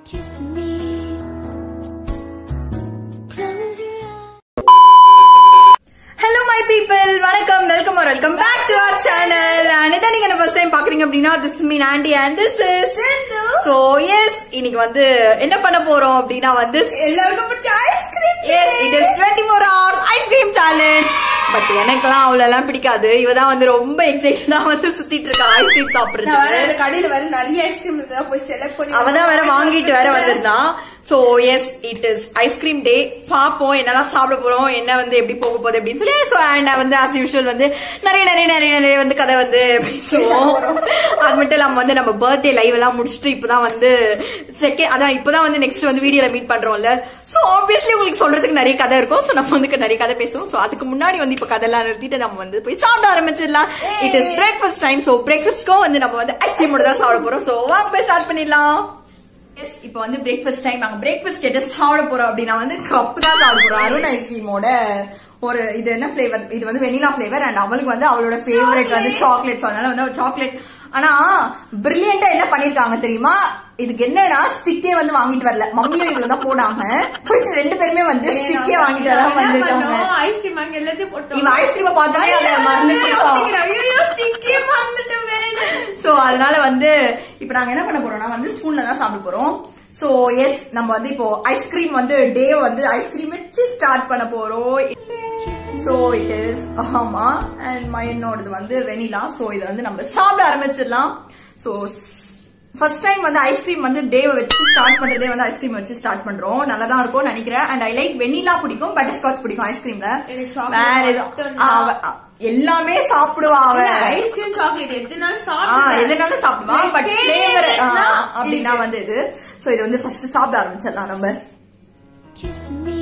Kiss me. Close your eyes. Hello my people வணக்கம் welcome are welcome back to our channel Anitha நீங்க என்ன first time பாக்குறீங்க அப்படின்னா this mean aunty and this is so yes இன்னைக்கு வந்து என்ன பண்ண போறோம் அப்படின்னா வந்து எல்லாருக்கும் பிடிச்ச ice cream yes it is 24 four hour ice cream challenge but எனக்கெல்லாம் அவ்வளவு எல்லாம் பிடிக்காது இவ தான் வந்து ரொம்ப எக்ஸைட்டடா வந்து சுத்திட்டு இருக்கா ஐஸ்கிரீம் நான் வேற அந்த சாப்பிடுறது கடையில வேற நிறைய ஐஸ்கிரீம் இருந்தா போய் செலக்ட் பண்ணி அவதான் வேற வாங்கிட்டு வேற வந்திருந்தான் so yes it is ice cream day பாப்போம் என்னெல்லாம் சாப்பிட போறோம் என்ன வந்து எப்படி போக போகுது அப்படின்னு சொல்லி சோ அண்ட் வந்து ஆஸ் யூஷுவல் வந்து நிறைய நிறைய நிறைய நிறைய வந்து கதை வந்து பேசுவோம் அது மட்டும் இல்லாம வந்து நம்ம பர்த்டே லைவ் எல்லாம் முடிச்சுட்டு இப்பதான் வந்து செகண்ட் அதான் இப்பதான் வந்து நெக்ஸ்ட் வந்து வீடியோல மீட் பண்றோம்ல சோ ஆப்வியஸ்லி உங்களுக்கு சொல்றதுக்கு நிறைய கதை இருக்கும் சோ நம்ம வந்து நிறைய கதை பேசுவோம் சோ அதுக்கு முன்னாடி வந்து இப்ப கதையெல்லாம் நிறுத்திட்டு நம்ம வந்து போய் சாப்பிட ஆரம்பிச்சிடலாம் it is breakfast time so பிரேக்ஃபாஸ்ட்க்கும் வந்து நம்ம வந்து ஐஸ்கிரீமோட தான் சாப்பிட போறோம் சோ வாங்க போய் ஸ்டார்ட் பண்ணிடலாம் எஸ் இப்போ வந்து பிரேக்ஃபாஸ்ட் டைம் நாங்க பிரேக்ஃபாஸ்ட் எட்டு சாப்பிட போறோம் அப்படின்னா வந்து கப்பு தான் சாப்பிட போறோம் அருண் ஐஸ்கிரீமோட ஒரு இது என்ன ஃபிளேவர் இது வந்து வெனிலா ஃபிளேவர் அண்ட் அவளுக்கு வந்து அவளோட ஃபேவரட் வந்து சாக்லேட்ஸ் அதனால வந்து சாக்லேட் ஆனா பிரில்லியண்டா என்ன பண்ணிருக்காங்க தெரியுமா இதுக்கு என்னன்னா ஸ்டிக்கே வந்து வாங்கிட்டு வரல மம்மியும் இவ்வளவுதான் போனாங்க போயிட்டு ரெண்டு பேருமே வந்து ஸ்டிக்கே வாங்கிட்டு வர வந்திருக்காங்க ஐஸ்கிரீம் வாங்கி எல்லாத்தையும் போட்டோம் இவன் ஐஸ்கிரீமை பார்த்தாலே அதை மறந்துட்டான் ஸ்டிக்கே மறந்துட்டோமே சோ அதனால வந்து இப்ப நாங்க என்ன பண்ண போறோம்னா வந்து ஸ்பூன்ல தான் சாப்பிட போறோம் சோ எஸ் நம்ம வந்து இப்போ ஐஸ்கிரீம் வந்து டே வந்து ஐஸ்கிரீம் வச்சு ஸ்டார்ட் பண்ண போறோம் சோ இட் இஸ் ஆமா அண்ட் மைனோடது வந்து வெனிலா சோ இதை வந்து நம்ம சாப்பிட ஆரம்பிச்சிடலாம் சோ ஃபர்ஸ்ட் டைம் வந்து ஐஸ்கிரீம் வந்து டே வச்சு ஸ்டார்ட் பண்றதே வந்து ஐஸ்கிரீம் வச்சு ஸ்டார்ட் பண்றோம் நல்லா தான் இருக்கும் நினைக்கிறேன் அண்ட் ஐ லைக் வெனிலா பிடிக்கும் பட்டர் ஸ்காட்ச் பிடிக்கும் ஐஸ்கிரீம்ல எனக்கு chocolate வேற மட்டும் எதுவும் அவ- அவ- எல்லாமே சாப்பிடுவா அவ ஐஸ்கிரீம் சாக்லேட் எதுனாலும் ஆ, சாப்பிடுவேன் எதுனாலும் சாப்பிடுவா My பட் favorite ஃபிளேவர் னா அப்படின்னா இருக்கு. வந்து இது சோ இது வந்து ஃபர்ஸ்ட் சாப்பிட ஆரம்பிச்சிடலாம் நம்ம Kiss me.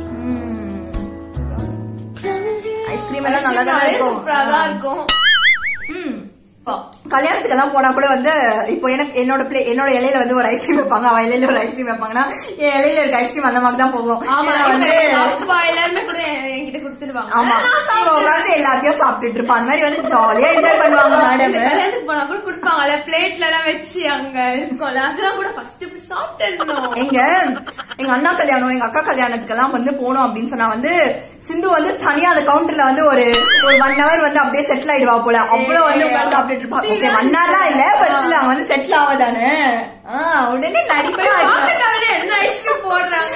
Close your eyes. Ice cream எல்லாம் நல்லா தான் ஐஸ்கிரீம் இருக்கும் சூப்பரா தான் இருக்கும் ம். கல்யாணத்துக்கெல்லாம் போனா கூட வந்து இப்போ எனக்கு என்னோட பிளே என்னோட இலையில வந்து ஒரு ஐஸ்கிரீம் வைப்பாங்க அவ இலையில ஒரு ஐஸ்கிரீம் வைப்பாங்கன்னா என் இலையில இருக்க ஐஸ்கிரீம் அந்த மாதிரி தான் போகும் ஆமா ஏன்னா வந்து இப்ப அப்பா எல்லாருமே கூட என்கிட்ட கொடுத்துருவாங்க ஆமா நான் இவ சாப்பிடுவேன். உட்கார்ந்து எல்லாத்தையும் சாப்பிட்டுட்டு இருப்பா அந்த மாதிரி வந்து ஜாலியா என்ஜாய் பண்ணுவாங்க இந்த மேடம் கல்யாணத்துக்கு போனா கூட கொடுப்பாங்கல்ல பிளேட்ல எல்லாம் வச்சு அங்க இருக்கும்ல அதெல்லாம் கூட ஃபர்ஸ்ட் போய் சாப்பிட்டு எங்க எங்க அண்ணா கல்யாணம் எங்க அக்கா கல்யாணத்துக்கெல்லாம் வந்து போனோம் அப்படின்னு சொன்னா வந்து சிந்து வந்து தனியா அந்த கவுண்டர்ல வந்து ஒரு ஒரு ஒன் ஹவர் வந்து அப்படியே செட்டில் ஆயிடுவா போல அவ்வளவு வந்து உட்கார்ந்து சாப்பிட்டுட்டு இருப்பா ஓகே ஒன் ஹவர்லாம் இல்ல பட் அவன் வந்து செட்டில் ஆவதானே ஆஹ் உடனே நடிப்பே ஆயிடுவா. என்ன ஐஸ்கிரீம் போடுறாங்க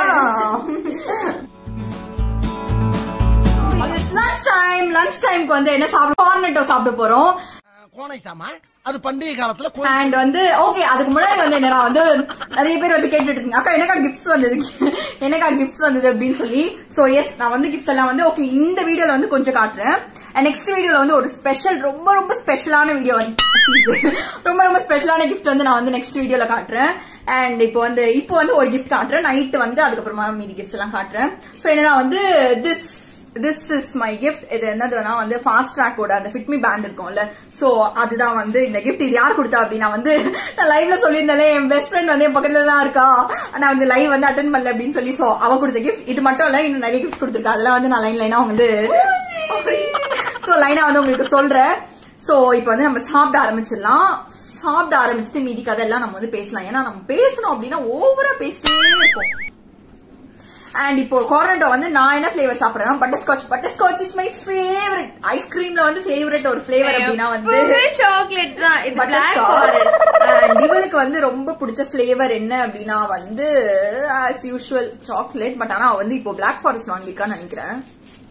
லஞ்ச் டைம் லஞ்ச் டைம்க்கு வந்து என்ன சாப்பிட கார்னட்டோ சாப்பிட போறோம் கோனை சாமா அது பண்டிகை காலத்துல கோ- அண்ட் வந்து ஓகே அதுக்கு முன்னாடி வந்து என்னடா வந்து நிறைய பேர் வந்து கேட்டுட்டு இருக்கீங்க அக்கா எனக்கா கிஃப்ட்ஸ் வந்தது எனக்கா கிஃப்ட்ஸ் வந்தது அப்படின்னு சொல்லி சோ எஸ் நான் வந்து கிஃப்ட்ஸ் எல்லாம் வந்து ஓகே இந்த வீடியோல வந்து கொஞ்சம் காட்டுறேன் நெக்ஸ்ட் வீடியோல வந்து ஒரு ஸ்பெஷல் ரொம்ப ரொம்ப ஸ்பெஷலான வீடியோ ரொம்ப ரொம்ப ஸ்பெஷலான கிஃப்ட் வந்து நான் வந்து நெக்ஸ்ட் வீடியோல காட்டுறேன் அண்ட் இப்போ வந்து இப்போ வந்து ஒரு கிஃப்ட் காட்டுறேன் நைட் வந்து அதுக்கப்புறமா மீதி கிஃப்ட்ஸ் எல்லாம் காட்டுறேன் சோ என்னன்னா வந்து this this is my gift இது என்னதுன்னா வந்து ஃபாஸ்ட் ட்ராக்கோட அந்த ஃபிட்மி பேண்ட் இருக்கும்ல சோ அதுதான் வந்து இந்த கிஃப்ட் இது யார் கொடுத்தா அப்படின்னா வந்து நான் லைவ்ல சொல்லியிருந்தேன் என் பெஸ்ட் ஃப்ரெண்ட் வந்து என் பக்கத்துல தான் இருக்கா நான் வந்து லைவ் வந்து அட்டன் பண்ணல அப்படின்னு சொல்லி சோ அவ கொடுத்த கிஃப்ட் இது மட்டும் இல்ல இன்னும் நிறைய கிஃப்ட் கொடுத்துருக்கா அதெல்லாம் வந்து நான் லைன் லைனா வந்து சோ லைனா வந்து உங்களுக்கு சொல்றேன் சோ இப்போ வந்து நம்ம சாப்பிட ஆரம்பிச்சிடலாம் சாப்பிட ஆரம்பிச்சுட்டு மீதி கதையெல்லாம் நம்ம வந்து பேசலாம் ஏன்னா நம்ம பேசணும் அப்படின்னா ஓவரா பேசிட்டே இருப்போம் அண்ட் இப்போ கார்னட்டோ வந்து நான் என்ன ஃபிளேவர் சாப்பிடுறேன்னா butterscotch butterscotch is my favourite ஐஸ்கிரீம்ல வந்து ஃபேவரட் ஒரு ஃபிளேவர் அப்படின்னா வந்து சாக்லேட் தான் இது பட்டர் பிளாக் அண்ட் இவளுக்கு வந்து ரொம்ப பிடிச்ச ஃபிளேவர் என்ன அப்படின்னா வந்து ஆஸ் யூஷுவல் சாக்லேட் பட் ஆனா அவ வந்து இப்போ பிளாக் ஃபாரஸ்ட் வாங்கியிருக்கான்னு நினைக்கிறேன்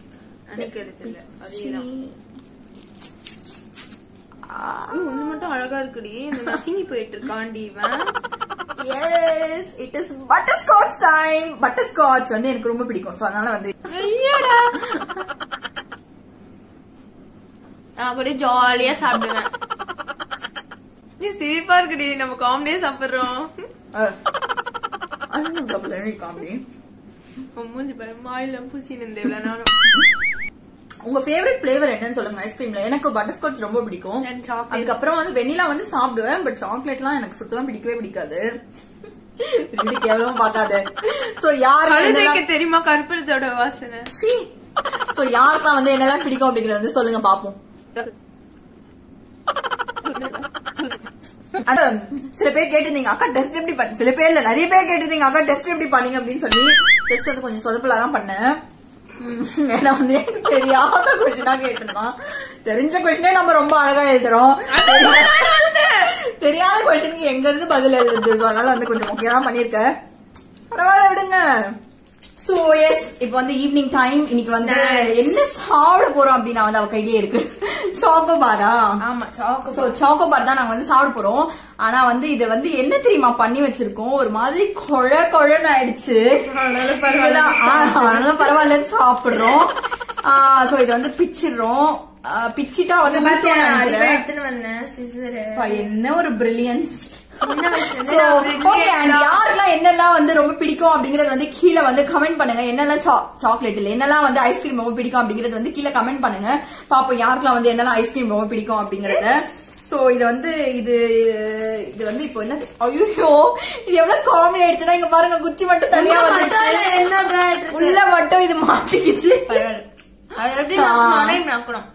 ஒண்ணு மட்டும் அழகா இருக்குடி இந்த நசுங்கி போயிட்டு இருக்காண்டி இவன் yes it is butterscotch time butterscotch வந்து எனக்கு ரொம்ப பிடிக்கும் சோ அதனால வந்து ஐயோடா. நான் கூட ஜாலியா சாப்பிடுவேன் நீ சிரிப்பா இருக்குடி நம்ம காமெடியா சாப்பிடுறோம் அஹ், அது double any comedy. உன் மூஞ்சி பாரு மாயில பூசி நின்று இவ்வளவு நேரம் உங்க ஃபேவரட் ஃபிளேவர் என்னன்னு சொல்லுங்க ஐஸ்கிரீம்ல எனக்கு பட்டர் ஸ்காட்ச் ரொம்ப பிடிக்கும் And chocolate. அதுக்கப்புறம் வந்து வெண்ணிலா வந்து சாப்பிடுவேன் பட் சாக்லேட்லாம் எனக்கு சுத்தமா பிடிக்கவே பிடிக்காது இது கேவலமா பார்க்காத சோ யாரு கழுதைக்கு தெரியுமா கற்பூரத்தோட வாசனை சோ யாருக்கெல்லாம் வந்து என்னெல்லாம் பிடிக்கும் அப்படிங்கறது வந்து சொல்லுங்க பாப்போம் அது சில பேர் கேட்டிருந்தீங்க அக்கா டெஸ்ட் எப்படி பண்ண சில பேர் இல்ல நிறைய பேர் கேட்டிருந்தீங்க அக்கா டெஸ்ட் எப்படி பண்ணீங்க அப்படின்னு சொல்லி டெஸ்ட் வந்து கொஞ்சம் சொதப்பலா தான் பண்ணேன் உம், ஏன்னா வந்து எனக்கு தெரியாத கொஸ்டினா கேட்டிருந்தான் தெரிஞ்ச கொஸ்டினே நம்ம ரொம்ப அழகா எழுதுறோம் தெரியாத கொஸ்டினுக்கு எங்க இருந்து பதில் எழுதுறது So, அதனால வந்து கொஞ்சம் முக்கியம் தான் பண்ணிருக்கேன் பரவாயில்ல விடுங்க சோ எஸ் இப்போ வந்து ஈவினிங் டைம் இன்னைக்கு வந்து என்ன சாப்பிட போறோம் அப்படின்னா வந்து அவ கையிலே இருக்கு சாக்கோ பாரா ஆமா சாக்கு சோ சாக்கோ பார் தான் நாங்க வந்து சாப்பிட போறோம் ஆனா வந்து இது வந்து என்ன தெரியுமா பண்ணி வச்சிருக்கோம் ஒரு மாதிரி கொழ கொழன்னு ஆயிடுச்சு அதனால பரவாயில்ல, இதுதான், ஆ, அதனால பரவாயில்லன்னு சாப்பிடுறோம் சோ இது வந்து பிச்சிடுறோம் ஆ, பிச்சிட்டா வந்து பாத்தியா ஊத்தும்னு நான் நினைக்கிறேன். எடுத்துன்னு வந்தேன் சிசரு அப்பா, என்ன ஒரு பிரில்லியன்ஸ் சின்ன வயசுல So, இருந்து நான் okay, brilliant and தான். யாருக்கெல்லாம் என்னெல்லாம் வந்து ரொம்ப பிடிக்கும் அப்படிங்கறது வந்து கீழே வந்து கமெண்ட் பண்ணுங்க என்னெல்லாம் சாக்லேட் இல்ல என்னெல்லாம் வந்து ஐஸ்கிரீம் ரொம்ப பிடிக்கும் அப்படிங்கறது வந்து கீழே கமெண்ட் பண்ணுங்க பாப்போம் யாருக்கெல்லாம் வந்து என்னெல்லாம் ஐஸ்கிரீம் ரொம்ப பிடிக்கும் அப்படிங்கறத சோ இது வந்து இது இது வந்து இப்போ என்ன ஐயோ இது எவ்வளவு காமெடி ஆயிடுச்சுன்னா இங்க பாருங்க குச்சி மட்டும் தனியா உள்ள மட்டும் வந்துச்சு இல்ல, என்ன bad இருக்கு? உள்ள மட்டும் இது மாட்டிக்கிச்சு பரவாயில்ல. அது எப்படி நாக்கணும், நாக்கணும்.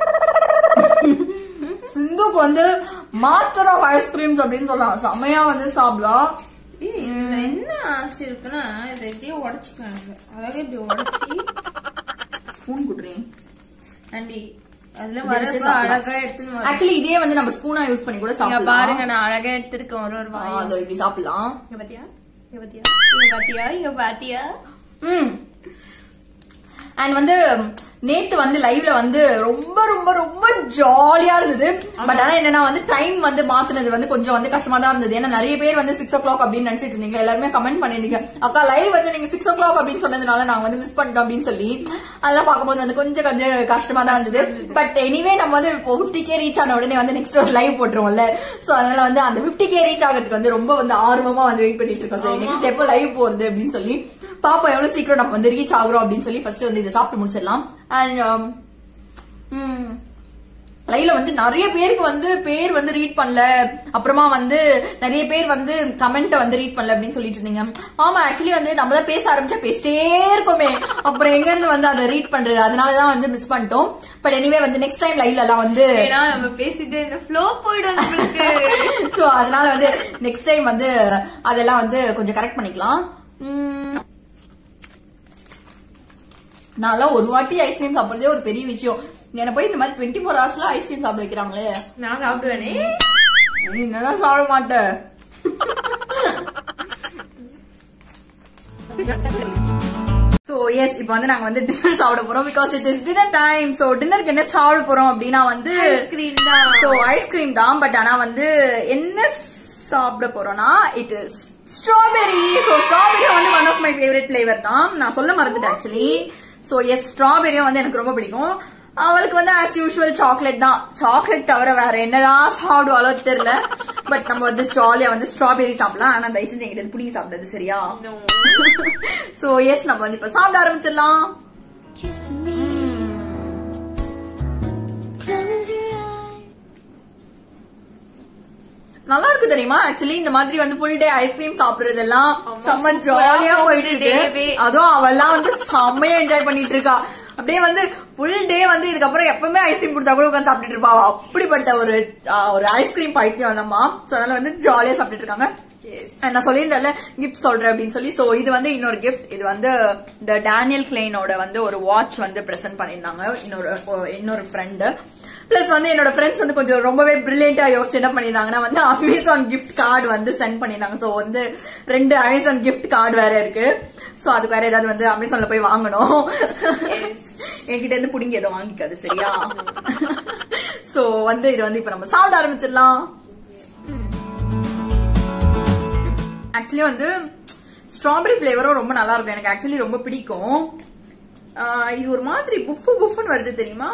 சிந்துக்கு வந்து மாஸ்டர் ஆஃப் ஐஸ்கிரீம்ஸ் அப்படின்னு சொல்லலாம் செம்மையா வந்து சாப்பிடலாம் ஏய், இதுல என்ன ஆச்சு இருக்குன்னா இதை எப்படியோ உடச்சுக்காங்க அழகா இப்படி உடச்சி ஸ்பூன் குடுறேன் ஆண்டி அதுல இதை வச்சு வரப்ப சாப்பிடலாம். அழகா எடுத்துன்னு வர ஆக்சுவலி இதே வந்து நம்ம ஸ்பூனா யூஸ் பண்ணி கூட இங்க சாப்பிடலாம் பாருங்க நான் அழகா எடுத்திருக்கேன் ஒரு ஒரு ஆ, வாய் அதோ இப்படி சாப்பிடலாம் இங்க பாத்தியா இங்க பாத்தியா இங்க பாத்தியா இங்க பாத்தியா ம் அண்ட் வந்து நேத்து வந்து லைவ்ல வந்து ரொம்ப ரொம்ப ரொம்ப ஜாலியா இருந்தது பட் ஆனா என்னன்னா வந்து டைம் வந்து மாத்துனது வந்து கொஞ்சம் வந்து கஷ்டமா தான் இருந்தது ஏன்னா நிறைய பேர் வந்து சிக்ஸ் ஓ கிளாக் அப்படின்னு நினைச்சிட்டு இருந்தீங்க எல்லாருமே கமெண்ட் பண்ணிருந்தீங்க அக்கா லைவ் வந்து நீங்க சிக்ஸ் ஓ கிளாக் அப்படின்னு சொன்னதுனால நாங்க வந்து மிஸ் பண்ணிட்டோம் அப்படின்னு சொல்லி அதெல்லாம் பார்க்கும்போது வந்து கொஞ்சம் கொஞ்சம் கஷ்டமா தான் இருந்தது பட் எனிவே நம்ம வந்து இப்போ பிப்டி கே ரீச் ஆன உடனே வந்து நெக்ஸ்ட் ஒரு லைவ் போட்டுருவோம்ல சோ அதனால வந்து அந்த பிப்டி கே ரீச் ஆகிறதுக்கு வந்து ரொம்ப வந்து ஆர்வமா வந்து வெயிட் பண்ணிட்டு இருக்கோம் சரி நெக்ஸ்ட் எப்போ லைவ் போறது அப்படின்னு சொல்லி பாப்போம் எவ்வளவு சீக்கிரம் நம்ம வந்து ரீச் ஆகுறோம் அப்படின்னு சொல்லி ஃபர்ஸ்ட் வந்து இதை சாப்பிட்டு முடிச்சிடலாம் அண்ட் லைவ்ல வந்து நிறைய பேருக்கு வந்து பேர் வந்து ரீட் பண்ணல அப்புறமா வந்து நிறைய பேர் வந்து கமெண்ட் வந்து ரீட் பண்ணல அப்படின்னு சொல்லிட்டு இருந்தீங்க ஆமா ஆக்சுவலி வந்து நம்ம தான் பேச ஆரம்பிச்சா பேசிட்டே இருக்கோமே அப்புறம் எங்க இருந்து வந்து அதை ரீட் பண்றது அதனாலதான் வந்து மிஸ் பண்ணிட்டோம் பட் எனிவே வந்து நெக்ஸ்ட் டைம் லைவ்ல எல்லாம் வந்து ஏன்னா நம்ம பேசிட்டு இந்த ஃப்ளோ போயிடும் நம்மளுக்கு சோ அதனால வந்து நெக்ஸ்ட் டைம் வந்து அதெல்லாம் வந்து கொஞ்சம் கரெக்ட் பண்ணிக்கலாம் உம், நான்லாம் ஒரு வாட்டி ஐஸ்கிரீம் சாப்பிடுறதே ஒரு பெரிய விஷயம் என்ன போய் இந்த மாதிரி டுவெண்ட்டி ஃபோர் ஹவர்ஸ்ல ஐஸ்கிரீம் சாப்பிட வைக்கிறாங்களே நான் சாப்பிடுவேனே நீ என்னதான் சாப்பிட மாட்ட சோ எஸ் இப்போ வந்து நாங்க வந்து டின்னர் சாப்பிட போறோம் because it is dinner time so டின்னருக்கு என்ன சாப்பிட போறோம் அப்படின்னா வந்து ஐஸ்கிரீம் தான் சோ ஐஸ்கிரீம் தான் பட் ஆனா வந்து என்ன சாப்பிட போறோம்னா it is strawberry so strawberry வந்து one of my favourite flavour தான் நான் சொல்ல மறந்துட்டேன் ஆக்சுவலி சோ எஸ் ஸ்ட்ராபெரியும் வந்து எனக்கு ரொம்ப பிடிக்கும் அவளுக்கு வந்து ஆஸ் யூஷுவல் சாக்லேட் தான் சாக்லேட் தவிர வேற என்னதான் சாப்பிடுவாளோ தெரியல பட் நம்ம வந்து ஜாலியா வந்து ஸ்ட்ராபெரி சாப்பிடலாம் ஆனா தயவு செஞ்சு எங்கிட்ட பிடிங்கி சாப்பிடுறது சரியா No. சோ எஸ் நம்ம வந்து இப்ப சாப்பிட ஆரம்பிச்சிடலாம் Kiss me. Close your eyes. நல்லா இருக்கு தெரியுமா ஆக்சுவலி இந்த மாதிரி வந்து ஃபுல் டே ஐஸ்கிரீம் சாப்பிடுறதெல்லாம் ஆமா, செம்ம super-ஆ ஜாலியா போகுது போயிட்டு இருக்கு day-வே. அதுவும் அவெல்லாம் வந்து செம்மையா என்ஜாய் பண்ணிட்டு இருக்கா அப்படியே வந்து ஃபுல் டே வந்து இதுக்கப்புறம் எப்பவுமே ஐஸ்கிரீம் கொடுத்தா கூட உட்காந்து சாப்பிட்டுட்டு இருப்பா அவ அப்படிப்பட்ட ஒரு ஆ, ஒரு ஐஸ்கிரீம் பைத்தியம் வந்தம்மா சோ அதனால வந்து ஜாலியா சாப்பிட்டுட்டு இருக்காங்க Yes. And நான் சொல்லியிருந்தேன்ல கிஃப்ட் சொல்றேன் அப்படின்னு சொல்லி சோ இது வந்து இன்னொரு கிஃப்ட் இது வந்து இந்த டேனியல் கிளைனோட வந்து ஒரு வாட்ச் வந்து பிரசன்ட் பண்ணியிருந்தாங்க இன்னொரு இன்னொரு ஃப்ரெண்டு பிளஸ் வந்து என்னோட ஃப்ரெண்ட்ஸ் வந்து கொஞ்சம் ரொம்பவே பிரில்லியண்டா யோசிச்சு என்ன பண்ணியிருந்தாங்கன்னா வந்து அமேசான் கிஃப்ட் கார்டு வந்து சென்ட் பண்ணியிருந்தாங்க சோ வந்து ரெண்டு அமேசான் கிஃப்ட் கார்டு வேற இருக்கு சோ அதுக்கு வேற ஏதாவது வந்து அமேசான்ல போய் வாங்கணும் என்கிட்ட இருந்து புடிங்க எதுவும் வாங்கிக்காது சரியா சோ வந்து இது வந்து இப்ப நம்ம சாப்பிட ஆரம்பிச்சிடலாம் ஆக்சுவலி வந்து ஸ்ட்ராபெரி ஃபிளேவரும் ரொம்ப நல்லா இருக்கும் எனக்கு ஆக்சுவலி ரொம்ப பிடிக்கும் ஆஹ் இது ஒரு மாதிரி புஃபு புஃப்னு வருது தெரியுமா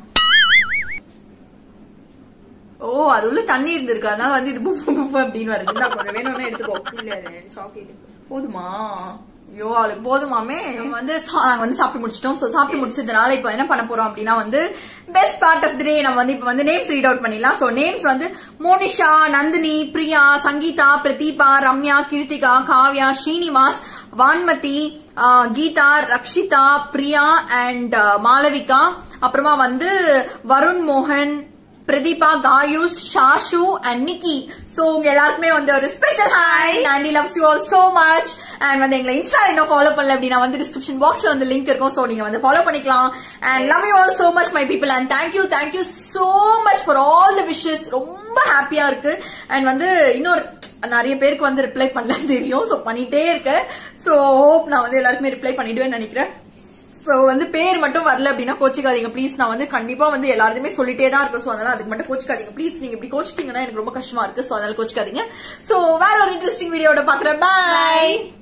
ஓ அது உள்ள தண்ணி இருந்திருக்கு அதனால வந்து இது புஃபு புஃபு அப்படின்னு வருது இந்தா கொஞ்சம் வேணும்னா எடுத்துக்கோ இல்ல சாக்லேட் போதுமா ஐயோ அவளுக்கு போதுமாமே நம்ம வந்து சா- நாங்க வந்து சாப்பிட்டு முடிச்சிட்டோம் சோ சாப்பிட்டு முடிச்சதுனால இப்போ என்ன பண்ண போறோம் அப்படின்னா வந்து best part of the day நம்ம வந்து இப்போ வந்து நேம்ஸ் ரீட் அவுட் பண்ணிடலாம் சோ நேம்ஸ் வந்து மோனிஷா நந்தினி பிரியா சங்கீதா பிரதீபா ரம்யா கீர்த்திகா காவ்யா ஸ்ரீனிவாஸ் வான்மதி ஆஹ், கீதா ரக்ஷிதா பிரியா அண்ட் மாளவிகா அப்புறமா வந்து வருண் மோகன் பிரதீபா காயுஷ் ஷாஷு அண்ட் நிக்கி சோ உங்க எல்லாருக்குமே வந்து ஒரு special hi Nandi loves you all so much and வந்து எங்களை இன்ஸ்டா இன்னும் ஃபாலோ பண்ணல அப்படின்னா வந்து டிஸ்கிரிப்ஷன் பாக்ஸ்ல வந்து லிங்க் இருக்கும் சோ நீங்க வந்து ஃபாலோ பண்ணிக்கலாம் and love you all so much my people and thank you thank you so much for all the wishes ரொம்ப ஹாப்பியா இருக்கு அண்ட் வந்து இன்னொரு நிறைய பேருக்கு வந்து ரிப்ளை பண்ணலன்னு தெரியும் சோ பண்ணிட்டே இருக்கேன் சோ ஹோப் நான் வந்து எல்லாருக்குமே ரிப்ளை பண்ணிடுவேன்னு நினைக்கிறேன் சோ வந்து பேர் மட்டும் வரல அப்படின்னா கோச்சிக்காதீங்க ப்ளீஸ் நான் வந்து கண்டிப்பா வந்து எல்லாருமே சொல்லிட்டே தான் இருக்கும் சோ அதனால அதுக்கு மட்டும் கோச்சிக்காதீங்க ப்ளீஸ் நீங்க இப்படி கோச்சிட்டீங்கன்னா எனக்கு ரொம்ப கஷ்டமா இருக்கு சோ அதனால கோச்சிக்காதீங்க சோ வேற ஒரு இன்ட்ரெஸ்டிங் வீடியோட பாக்குறேன் பாய்